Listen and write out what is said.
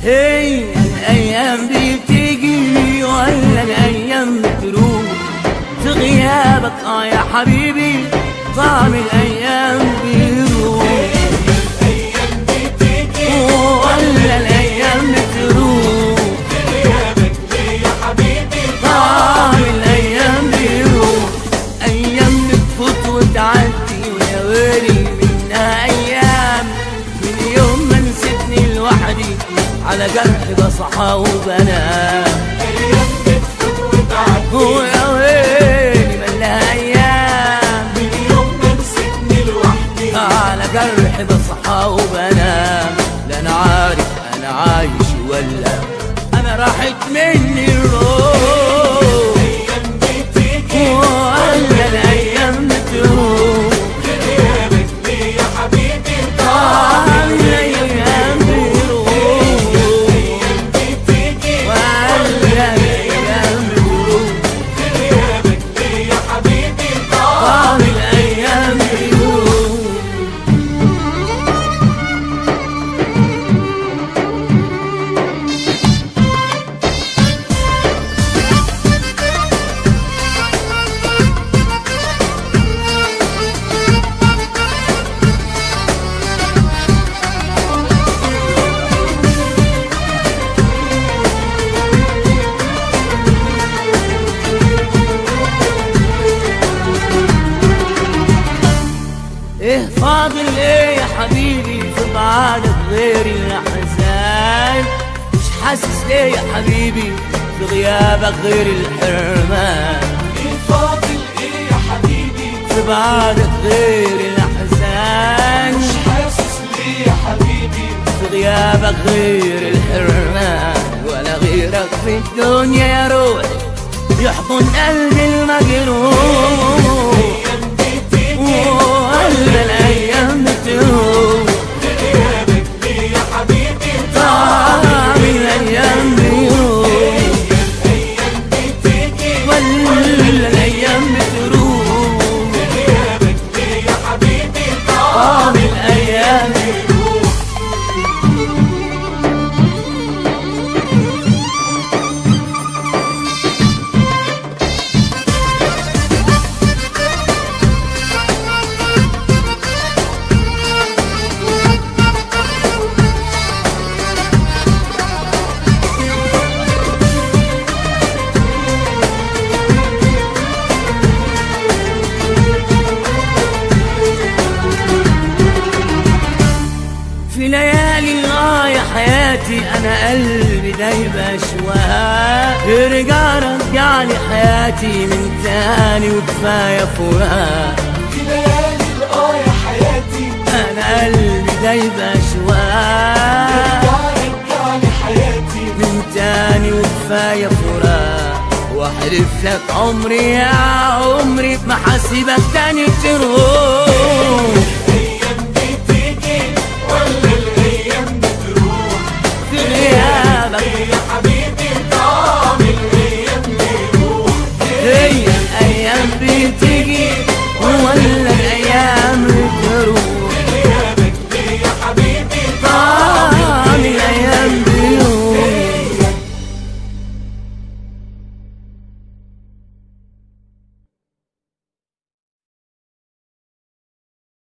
هي الايام دي بتيجي ولا الايام بتروح في غيابك اه يا حبيبي طعم الايام بيروح الايام بتيجي ولا الايام بتروح غيابك ليه يا حبيبي طعم الايام بيروح ايام بتفوت وتعدي ويا ويلي منها ايام من يوم ما نسيتني لوحدي على جرح بصحى وبنام ايام بتفوت وتعدي ويا ويلي ملها ايام من يوم ما نسيتني لوحدي على جرح بصحى وبنام لا انا عارف انا عايش ولا انا راحت مني الروح ايام بتيجي ولا الايام بتروح غيابك ليه يا حبيبي طال الايام بيروح ايام بتيجي ولا الايام بتروح غيابك ليه يا حبيبي طال الايام بيروح ايه فاضل ايه يا حبيبي في بعدك غير الاحزان مش حاسس ليه يا حبيبي في غيابك غير الحرمان ايه فاضل ايه يا حبيبي في بعدك غير الاحزان مش حاسس ليه يا حبيبي في غيابك غير الحرمان ولا غيرك في الدنيا يا روحي يحضن قلبي المجروح ايام بتيجي ولا الايام بتروح غيابك ليه يا حبيبي طعم الايام بيروح الايام بتيجي ولا الايام بتروح غيابك ليه يا حبيبي طعم الايام بيروح في ليالي اه يا حياتي انا قلبي دايب اشواها ارجع رجع لي حياتي من تاني وكفايه فراق في ليالي الاه يا حياتي انا قلبي دايب اشواها رجع رجع لي حياتي من تاني وكفايه فراق واحلف لك عمري يا عمري ما حاسبك تاني تروح